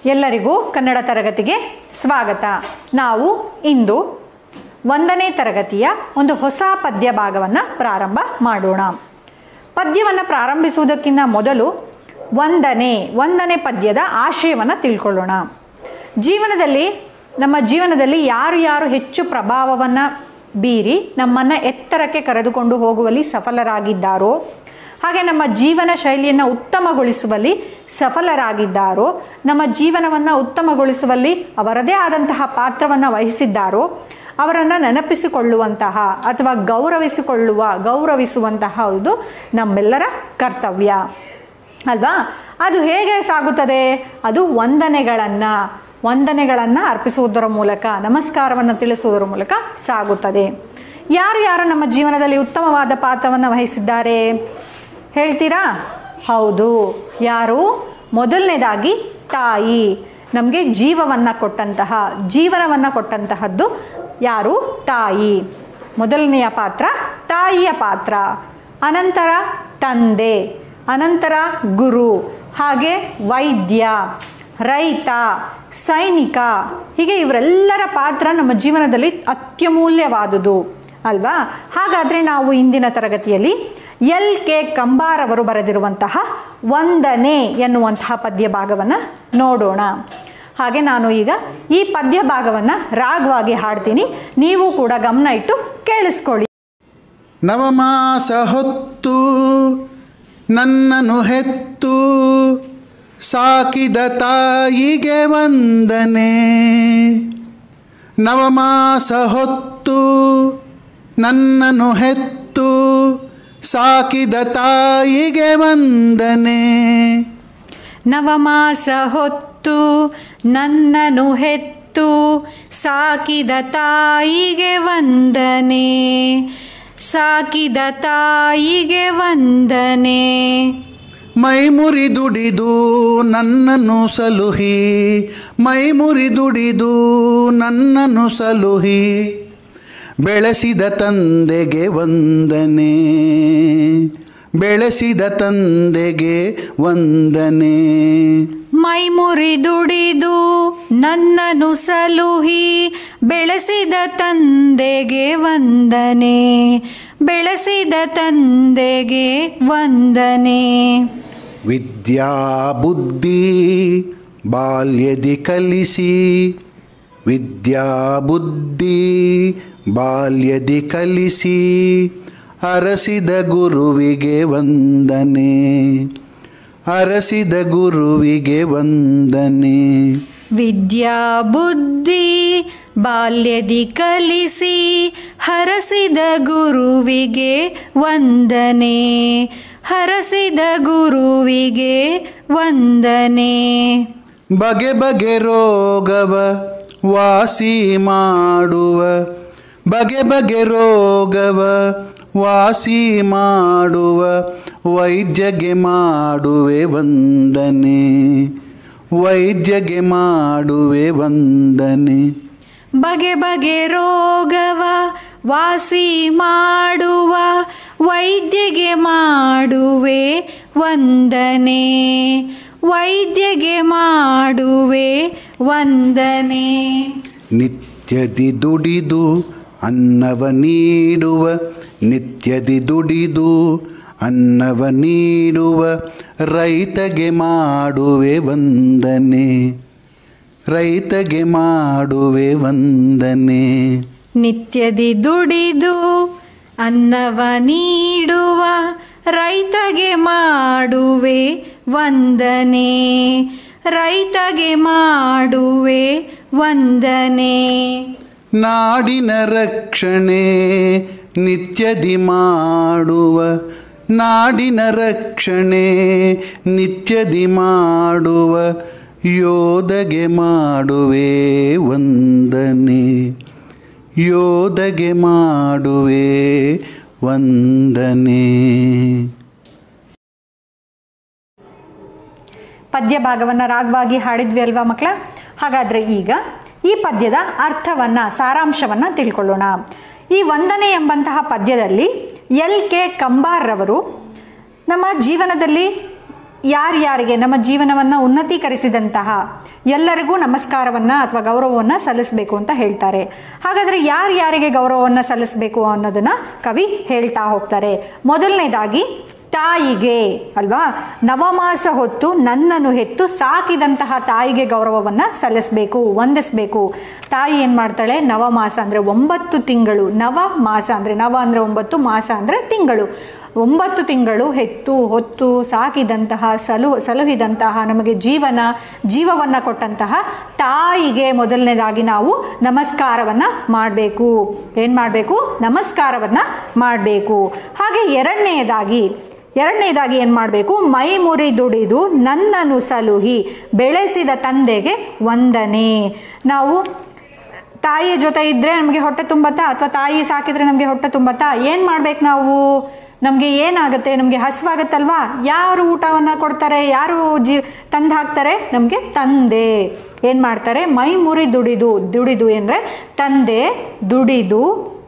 ಎಲ್ಲರಿಗೂ ಕನ್ನಡ ತರಗತಿಗೆ ಸ್ವಾಗತ ನಾವು ಇಂದು ಒಂದನೇ ತರಗತಿಯ ಒಂದು ಹೊಸ ಪದ್ಯ ಭಾಗವನ್ನು ಪ್ರಾರಂಭ ಮಾಡೋಣ ಪದ್ಯವನ್ನು ಪ್ರಾರಂಭಿಸುವುದಕ್ಕಿಂತ ಮೊದಲು ಒಂದನೇ ಒಂದನೇ ಪದ್ಯದ ಆಶಯವನ್ನು ತಿಳ್ಕೊಳ್ಳೋಣ ಜೀವನದಲ್ಲಿ ನಮ್ಮ ಜೀವನದಲ್ಲಿ ಯಾರು ಯಾರು ಹೆಚ್ಚು ಪ್ರಭಾವವನ್ನು ಬೀರಿ ನಮ್ಮನ್ನು ಎತ್ತರಕ್ಕೆ ಕರೆದುಕೊಂಡು ಹೋಗುವಲ್ಲಿ ಸಫಲರಾಗಿದ್ದಾರೋ ಹಾಗೆ ನಮ್ಮ ಜೀವನ ಶೈಲಿಯನ್ನು ಉತ್ತಮಗೊಳಿಸುವಲ್ಲಿ ಸಫಲರಾಗಿದ್ದಾರೋ ನಮ್ಮ ಜೀವನವನ್ನು ಉತ್ತಮಗೊಳಿಸುವಲ್ಲಿ ಅವರದೇ ಆದಂತಹ ಪಾತ್ರವನ್ನು ವಹಿಸಿದ್ದಾರೋ ಅವರನ್ನು ನೆನಪಿಸಿಕೊಳ್ಳುವಂತಹ ಅಥವಾ ಗೌರವಿಸಿಕೊಳ್ಳುವ ಗೌರವಿಸುವಂತಹ ಇದು ನಮ್ಮೆಲ್ಲರ ಕರ್ತವ್ಯ ಅಲ್ವಾ ಅದು ಹೇಗೆ ಸಾಗುತ್ತದೆ ಅದು ವಂದನೆಗಳನ್ನು ವಂದನೆಗಳನ್ನು ಅರ್ಪಿಸುವುದರ ಮೂಲಕ ನಮಸ್ಕಾರವನ್ನು ತಿಳಿಸುವುದರ ಮೂಲಕ ಸಾಗುತ್ತದೆ ಯಾರು ಯಾರು ನಮ್ಮ ಜೀವನದಲ್ಲಿ ಉತ್ತಮವಾದ ಪಾತ್ರವನ್ನು ವಹಿಸಿದ್ದಾರೆ ಹೇಳ್ತೀರಾ ಹೌದು ಯಾರು ಮೊದಲನೇದಾಗಿ ತಾಯಿ ನಮಗೆ ಜೀವವನ್ನು ಕೊಟ್ಟಂತಹ ಜೀವನವನ್ನು ಕೊಟ್ಟಂತಹದ್ದು ಯಾರು ತಾಯಿ ಮೊದಲನೆಯ ಪಾತ್ರ ತಾಯಿಯ ಪಾತ್ರ ಅನಂತರ ತಂದೆ ಅನಂತರ ಗುರು ಹಾಗೆ ವೈದ್ಯ ರೈತ ಸೈನಿಕ ಹೀಗೆ ಇವರೆಲ್ಲರ ಪಾತ್ರ ನಮ್ಮ ಜೀವನದಲ್ಲಿ ಅತ್ಯಮೂಲ್ಯವಾದುದು ಅಲ್ವಾ ಹಾಗಾದರೆ ನಾವು ಇಂದಿನ ತರಗತಿಯಲ್ಲಿ ಎಲ್ ಕೆ ಕಂಬಾರ್ ಅವರು ಬರೆದಿರುವಂತಹ ವಂದನೆ ಎನ್ನುವಂತಹ ಪದ್ಯ ಭಾಗವನ್ನು ನೋಡೋಣ ಹಾಗೆ ನಾನು ಈಗ ಈ ಪದ್ಯ ಭಾಗವನ್ನು ರಾಗವಾಗಿ ಹಾಡ್ತೀನಿ ನೀವು ಕೂಡ ಗಮನ ಇಟ್ಟು ಕೇಳಿಸ್ಕೊಳ್ಳಿ ನವಮಾಸ ಹೊತ್ತು ನನ್ನನು ಹೆತ್ತು ಸಾಕಿದ ತಾಯಿಗೆ ವಂದನೆ ನವಮಾಸ ಹೊತ್ತು ನನ್ನನು ಹೆತ್ತು ಸಾಕಿದ ತಾಯಿಗೆ ವಂದನೆ ನವಮಾಸ ಹೊತ್ತು ನನ್ನನು ಹೆತ್ತು ಸಾಕಿದ ತಾಯಿಗೆ ವಂದನೆ ಸಾಕಿದ ತಾಯಿಗೆ ವಂದನೆ ಮೈ ಮುರಿದುಡಿದು ನನ್ನನ್ನು ಸಲುಹಿ ಮೈ ಮುರಿದುಡಿದು ನನ್ನನ್ನು ಸಲುಹಿ ಬೆಳೆಸಿದ ತಂದೆಗೆ ವಂದನೆ ಬೆಳೆಸಿದ ತಂದೆಗೆ ವಂದನೆ ಮೈ ಮುರಿದುಡಿದು ನನ್ನನು ಸಲುಹಿ ಬೆಳೆಸಿದ ತಂದೆಗೆ ವಂದನೆ ಬೆಳೆಸಿದ ತಂದೆಗೆ ವಂದನೆ ವಿದ್ಯಾ ಬುದ್ಧಿ ಬಾಲ್ಯದಿ ಕಲಿಸಿ ವಿದ್ಯಾ ಬುದ್ಧಿ ಬಾಲ್ಯದಿ ಕಲಿಸಿ ಅರಸಿದ ಗುರುವಿಗೆ ವಂದನೆ ಅರಸಿದ ಗುರುವಿಗೆ ವಂದನೆ ವಿದ್ಯಾ ಬುದ್ಧಿ ಬಾಲ್ಯದಿ ಕಲಿಸಿ ಹರಸಿದ ಗುರುವಿಗೆ ವಂದನೆ ಹರಸಿದ ಗುರುವಿಗೆ ವಂದನೆ ಬಗೆ ಬಗೆ ರೋಗವ ವಾಸಿ ಮಾಡುವ ಬಗೆ ಬಗೆ ರೋಗವ ವಾಸಿ ಮಾಡುವ ವೈದ್ಯಗೆ ಮಾಡುವೆ ವಂದನೆ ವೈದ್ಯಗೆ ಮಾಡುವೆ ವಂದನೆ ಬಗೆ ಬಗೆ ರೋಗವ ವಾಸಿ ಮಾಡುವ ವೈದ್ಯಗೆ ಮಾಡುವೆ ವಂದನೆ ವೈದ್ಯಗೆ ಮಾಡುವೆ ವಂದನೆ ನಿತ್ಯದಿ ದುಡಿದು ಅನ್ನವ ನೀಡುವ ನಿತ್ಯದಿ ದುಡಿದು ಅನ್ನವ ನೀಡುವ ರೈತಗೆ ಮಾಡುವೆ ವಂದನೆ ರೈತಗೆ ಮಾಡುವೆ ವಂದನೆ ನಿತ್ಯದಿ ದುಡಿದು ಅನ್ನವ ನೀಡುವ ರೈತಗೆ ಮಾಡುವೆ ವಂದನೆ ರೈತಗೆ ಮಾಡುವೆ ವಂದನೆ ನಾಡಿನ ರಕ್ಷಣೆ ನಿತ್ಯದಿ ಮಾಡುವ ನಾಡಿನ ರಕ್ಷಣೆ ನಿತ್ಯದಿ ಮಾಡುವ ಯೋಧಗೆ ಮಾಡುವೆ ವಂದನೆ ಯೋಧಗೆ ಮಾಡುವೆ ವಂದನೆ ಪದ್ಯ ಭಾಗವನ್ನು ರಾಗವಾಗಿ ಹಾಡಿದ್ವಿ ಅಲ್ವಾ ಮಕ್ಕಳ ಹಾಗಾದರೆ ಈಗ ಈ ಪದ್ಯದ ಅರ್ಥವನ್ನು ಸಾರಾಂಶವನ್ನು ತಿಳ್ಕೊಳ್ಳೋಣ ಈ ವಂದನೆ ಎಂಬಂತಹ ಪದ್ಯದಲ್ಲಿ ಎಲ್ ಕೆ ಕಂಬಾರ್ರವರು ನಮ್ಮ ಜೀವನದಲ್ಲಿ ಯಾರ್ಯಾರಿಗೆ ನಮ್ಮ ಜೀವನವನ್ನು ಉನ್ನತೀಕರಿಸಿದಂತಹ ಎಲ್ಲರಿಗೂ ನಮಸ್ಕಾರವನ್ನು ಅಥವಾ ಗೌರವವನ್ನು ಸಲ್ಲಿಸಬೇಕು ಅಂತ ಹೇಳ್ತಾರೆ ಹಾಗಾದರೆ ಯಾರ್ಯಾರಿಗೆ ಗೌರವವನ್ನು ಸಲ್ಲಿಸಬೇಕು ಅನ್ನೋದನ್ನು ಕವಿ ಹೇಳ್ತಾ ಹೋಗ್ತಾರೆ ಮೊದಲನೇದಾಗಿ ತಾಯಿಗೆ ಅಲ್ವಾ ನವಮಾಸ ಹೊತ್ತು ನನ್ನನ್ನು ಹೆತ್ತು ಸಾಕಿದಂತಹ ತಾಯಿಗೆ ಗೌರವವನ್ನು ಸಲ್ಲಿಸಬೇಕು ವಂದಿಸಬೇಕು ತಾಯಿ ಏನು ಮಾಡ್ತಾಳೆ ನವಮಾಸ ಅಂದರೆ ಒಂಬತ್ತು ತಿಂಗಳು ನವ ಮಾಸ ಅಂದರೆ ನವ ಅಂದರೆ ಒಂಬತ್ತು ಮಾಸ ಅಂದರೆ ತಿಂಗಳು ಒಂಬತ್ತು ತಿಂಗಳು ಹೆತ್ತು ಹೊತ್ತು ಸಾಕಿದಂತಹ ಸಲು ಸಲುಹಿದಂತಹ ನಮಗೆ ಜೀವನ ಜೀವವನ್ನು ಕೊಟ್ಟಂತಹ ತಾಯಿಗೆ ಮೊದಲನೇದಾಗಿ ನಾವು ನಮಸ್ಕಾರವನ್ನು ಮಾಡಬೇಕು ಏನು ಮಾಡಬೇಕು ನಮಸ್ಕಾರವನ್ನು ಮಾಡಬೇಕು ಹಾಗೆ ಎರಡನೆಯದಾಗಿ ಎರಡನೇದಾಗಿ ಏನು ಮಾಡಬೇಕು ಮೈ ಮುರಿ ದುಡಿದು ನನ್ನನ್ನು ಸಲುಹಿ ಬೆಳೆಸಿದ ತಂದೆಗೆ ವಂದನೆ ನಾವು ತಾಯಿಯ ಜೊತೆ ಇದ್ದರೆ ನಮಗೆ ಹೊಟ್ಟೆ ತುಂಬತ್ತಾ ಅಥವಾ ತಾಯಿ ಸಾಕಿದರೆ ನಮಗೆ ಹೊಟ್ಟೆ ತುಂಬತ್ತಾ ಏನು ಮಾಡ್ಬೇಕು ನಾವು ನಮಗೆ ಏನಾಗುತ್ತೆ ನಮಗೆ ಹಸಿವಾಗತ್ತಲ್ವಾ ಯಾರು ಊಟವನ್ನು ಕೊಡ್ತಾರೆ ಯಾರು ಜೀ ತಂದು ಹಾಕ್ತಾರೆ ನಮಗೆ ತಂದೆ ಏನು ಮಾಡ್ತಾರೆ ಮೈ ಮುರಿ ದುಡಿದು ದುಡಿದು ಅಂದರೆ ತಂದೆ ದುಡಿದು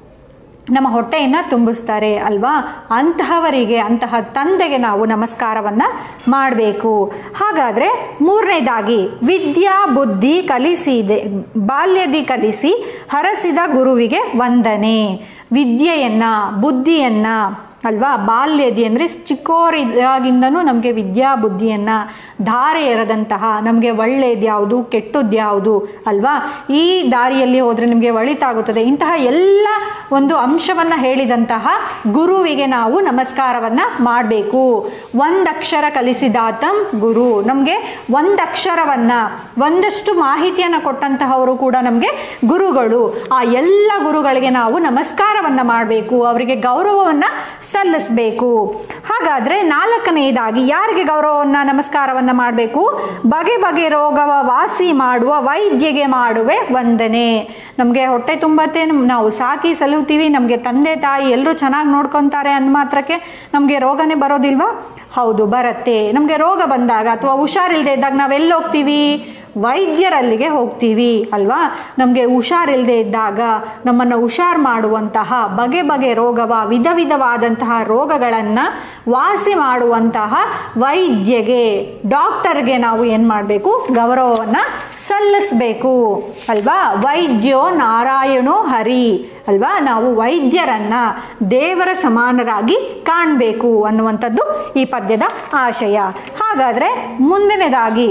ನಮ್ಮ ಹೊಟ್ಟೆಯನ್ನು ತುಂಬಿಸ್ತಾರೆ ಅಲ್ವಾ ಅಂತಹವರಿಗೆ ಅಂತಹ ತಂದೆಗೆ ನಾವು ನಮಸ್ಕಾರವನ್ನು ಮಾಡಬೇಕು ಹಾಗಾದರೆ ಮೂರನೇದಾಗಿ ವಿದ್ಯಾ ಬುದ್ಧಿ ಕಲಿಸಿದೆ ಬಾಲ್ಯದಿ ಕಲಿಸಿ ಹರಸಿದ ಗುರುವಿಗೆ ವಂದನೆ ವಿದ್ಯೆಯನ್ನು ಬುದ್ಧಿಯನ್ನು ಅಲ್ವಾ ಬಾಲ್ಯದಿ ಅಂದರೆ ಚಿಕ್ಕೋರಿದಾಗಿಂದನೂ ನಮಗೆ ವಿದ್ಯಾ ಬುದ್ಧಿಯನ್ನು ಧಾರೆ ಎರೆದಂತಹ ನಮಗೆ ಒಳ್ಳೆಯದು ಯಾವುದು ಕೆಟ್ಟದ್ದು ಯಾವುದು ಅಲ್ವಾ ಈ ದಾರಿಯಲ್ಲಿ ಹೋದರೆ ನಿಮಗೆ ಒಳಿತಾಗುತ್ತದೆ ಇಂತಹ ಎಲ್ಲ ಒಂದು ಅಂಶವನ್ನು ಹೇಳಿದಂತಹ ಗುರುವಿಗೆ ನಾವು ನಮಸ್ಕಾರವನ್ನು ಮಾಡಬೇಕು ಒಂದಕ್ಷರ ಕಲಿಸಿದಾತಂ ಗುರು ನಮಗೆ ಒಂದಕ್ಷರವನ್ನು ಒಂದಷ್ಟು ಮಾಹಿತಿಯನ್ನು ಕೊಟ್ಟಂತಹವರು ಕೂಡ ನಮಗೆ ಗುರುಗಳು ಆ ಎಲ್ಲ ಗುರುಗಳಿಗೆ ನಾವು ನಮಸ್ಕಾರವನ್ನು ಮಾಡಬೇಕು ಅವರಿಗೆ ಗೌರವವನ್ನು ಸಲ್ಲಿಸಬೇಕು ಹಾಗಾದರೆ ನಾಲ್ಕನೆಯದಾಗಿ ಯಾರಿಗೆ ಗೌರವವನ್ನು ನಮಸ್ಕಾರವನ್ನು ಮಾಡಬೇಕು ಬಗೆ ಬಗೆ ರೋಗವ ವಾಸಿ ಮಾಡುವ ವೈದ್ಯಗೆ ಮಾಡುವೆ ವಂದನೆ ನಮಗೆ ಹೊಟ್ಟೆ ತುಂಬತ್ತೆ ನಾವು ಸಾಕಿ ಸಲುತ್ತೀವಿ ನಮಗೆ ತಂದೆ ತಾಯಿ ಎಲ್ಲರೂ ಚೆನ್ನಾಗಿ ನೋಡ್ಕೊತಾರೆ ಅಂದ ಮಾತ್ರಕ್ಕೆ ನಮಗೆ ರೋಗನೇ ಬರೋದಿಲ್ವಾ ಹೌದು ಬರುತ್ತೆ ನಮಗೆ ರೋಗ ಬಂದಾಗ ಅಥವಾ ಹುಷಾರಿಲ್ಲದೆ ಇದ್ದಾಗ ನಾವೆಲ್ಲಿ ಹೋಗ್ತೀವಿ ವೈದ್ಯರಲ್ಲಿಗೆ ಹೋಗ್ತೀವಿ ಅಲ್ವಾ ನಮಗೆ ಹುಷಾರಿಲ್ಲದೆ ಇದ್ದಾಗ ನಮ್ಮನ್ನು ಹುಷಾರು ಮಾಡುವಂತಹ ಬಗೆ ಬಗೆ ರೋಗವ ವಿಧ ವಿಧವಾದಂತಹ ರೋಗಗಳನ್ನು ವಾಸಿ ಮಾಡುವಂತಹ ವೈದ್ಯಗೆ ಡಾಕ್ಟರ್ಗೆ ನಾವು ಏನು ಮಾಡಬೇಕು ಗೌರವವನ್ನು ಸಲ್ಲಿಸಬೇಕು ಅಲ್ವಾ ವೈದ್ಯೋ ನಾರಾಯಣೋ ಹರಿ ಅಲ್ವಾ ನಾವು ವೈದ್ಯರನ್ನ ದೇವರ ಸಮಾನರಾಗಿ ಕಾಣಬೇಕು ಅನ್ನುವಂಥದ್ದು ಈ ಪದ್ಯದ ಆಶಯ ಹಾಗಾದರೆ ಮುಂದಿನದಾಗಿ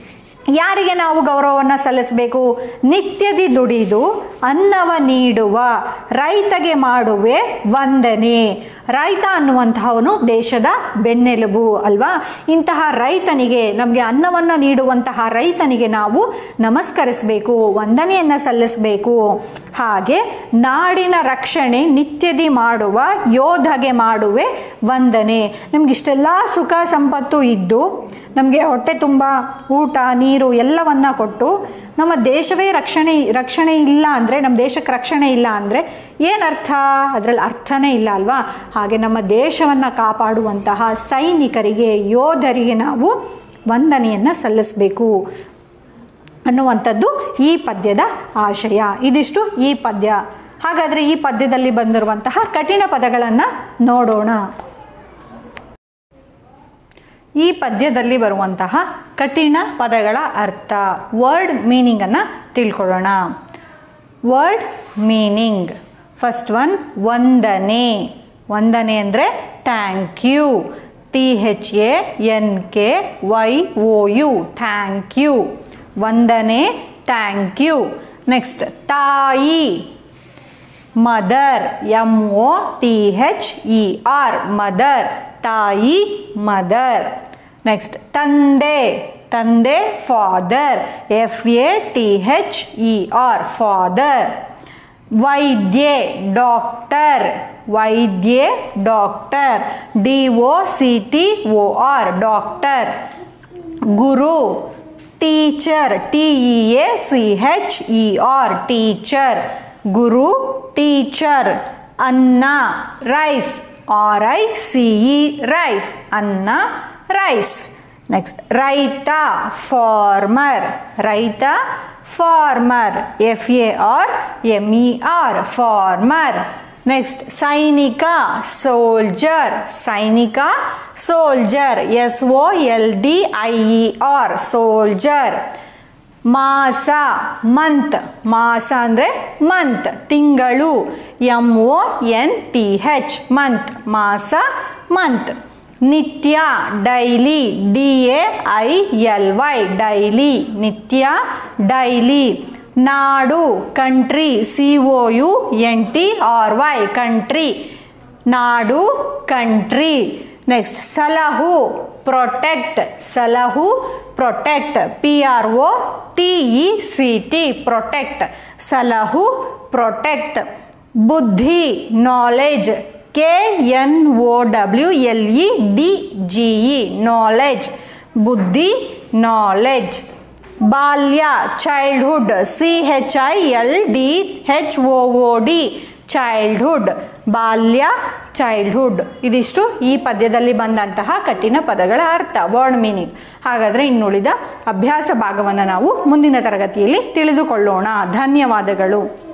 ಯಾರಿಗೆ ನಾವು ಗೌರವವನ್ನು ಸಲ್ಲಿಸಬೇಕು ನಿತ್ಯದಿ ದುಡಿದು ಅನ್ನವ ನೀಡುವ ರೈತಗೆ ಮಾಡುವೆ ವಂದನೆ ರೈತ ಅನ್ನುವಂತಹವನು ದೇಶದ ಬೆನ್ನೆಲುಬು ಅಲ್ವಾ ಇಂತಹ ರೈತನಿಗೆ ನಮಗೆ ಅನ್ನವನ್ನು ನೀಡುವಂತಹ ರೈತನಿಗೆ ನಾವು ನಮಸ್ಕರಿಸಬೇಕು ವಂದನೆಯನ್ನು ಸಲ್ಲಿಸಬೇಕು ಹಾಗೆ ನಾಡಿನ ರಕ್ಷಣೆ ನಿತ್ಯದಿ ಮಾಡುವ ಯೋಧಗೆ ಮಾಡುವೆ ವಂದನೆ ನಮಗಿಷ್ಟೆಲ್ಲ ಸುಖ ಸಂಪತ್ತು ಇದ್ದು ನಮಗೆ ಹೊಟ್ಟೆ ತುಂಬ ಊಟ ನೀರು ಎಲ್ಲವನ್ನ ಕೊಟ್ಟು ನಮ್ಮ ದೇಶವೇ ರಕ್ಷಣೆ ರಕ್ಷಣೆ ಇಲ್ಲ ಅಂದರೆ ನಮ್ಮ ದೇಶಕ್ಕೆ ರಕ್ಷಣೆ ಇಲ್ಲ ಅಂದರೆ ಏನರ್ಥ ಅದರಲ್ಲಿ ಅರ್ಥನೇ ಇಲ್ಲ ಅಲ್ವಾ ಹಾಗೆ ನಮ್ಮ ದೇಶವನ್ನು ಕಾಪಾಡುವಂತಹ ಸೈನಿಕರಿಗೆ ಯೋಧರಿಗೆ ನಾವು ವಂದನೆಯನ್ನು ಸಲ್ಲಿಸಬೇಕು ಅನ್ನುವಂಥದ್ದು ಈ ಪದ್ಯದ ಆಶಯ ಇದಿಷ್ಟು ಈ ಪದ್ಯ ಹಾಗಾದರೆ ಈ ಪದ್ಯದಲ್ಲಿ ಬಂದಿರುವಂತಹ ಕಠಿಣ ಪದಗಳನ್ನು ನೋಡೋಣ ಈ ಪದ್ಯದಲ್ಲಿ ಬರುವಂತಹ ಕಠಿಣ ಪದಗಳ ಅರ್ಥ ವರ್ಡ್ ಮೀನಿಂಗನ್ನು ತಿಳ್ಕೊಳ್ಳೋಣ ವರ್ಡ್ ಮೀನಿಂಗ್ ಫಸ್ಟ್ ಒನ್ ವಂದನೆ ವಂದನೆ ಅಂದರೆ thank you T H A N K Y O U thank you ವಂದನೆ ಥ್ಯಾಂಕ್ ಯು ನೆಕ್ಸ್ಟ್ ತಾಯಿ mother M O T H E R mother ತಾಯಿ ಮದರ್ ನೆಕ್ಸ್ಟ್ ತಂದೆ ತಂದೆ father F A T H E R father ವೈದ್ಯೆ doctor ವೈದ್ಯೆ doctor D O C T O R doctor ಗುರು teacher T E A C H E R teacher ಗುರು teacher ಅನ್ನ rice R I C E rice ಅನ್ನ rice next ರೈತ farmer ರೈತ farmer F A R M E R farmer next ಸೈನಿಕ soldier ಸೈನಿಕ soldier S O L D I E R soldier ಮಾಸ month ಮಾಸ ಅಂದರೆ ಮಂತ್ ತಿಂಗಳು M O N T H month ಮಾಸ ಮಂತ್ ನಿತ್ಯ daily D A I L Y daily ನಿತ್ಯ daily ನಾಡು country C O U N T R Y country ನಾಡು country next ಸಲಹು ಪ್ರೊಟೆಕ್ಟ್ ಸಲಹು protect P R O T E C T protect ಸಲಹು protect ಬುದ್ಧಿ knowledge K N O W L E D G E knowledge ಬುದ್ಧಿ knowledge ಬಾಲ್ಯ childhood C H I L D H O O D childhood ಬಾಲ್ಯ childhood ಇದಿಷ್ಟು ಈ ಪದ್ಯದಲ್ಲಿ ಬಂದಂತಹ ಕಠಿಣ ಪದಗಳ ಅರ್ಥ ವರ್ಡ್ ಮೀನಿಂಗ್ ಹಾಗಾದರೆ ಇನ್ನುಳಿದ ಅಭ್ಯಾಸ ಭಾಗವನ್ನು ನಾವು ಮುಂದಿನ ತರಗತಿಯಲ್ಲಿ ತಿಳಿದುಕೊಳ್ಳೋಣ ಧನ್ಯವಾದಗಳು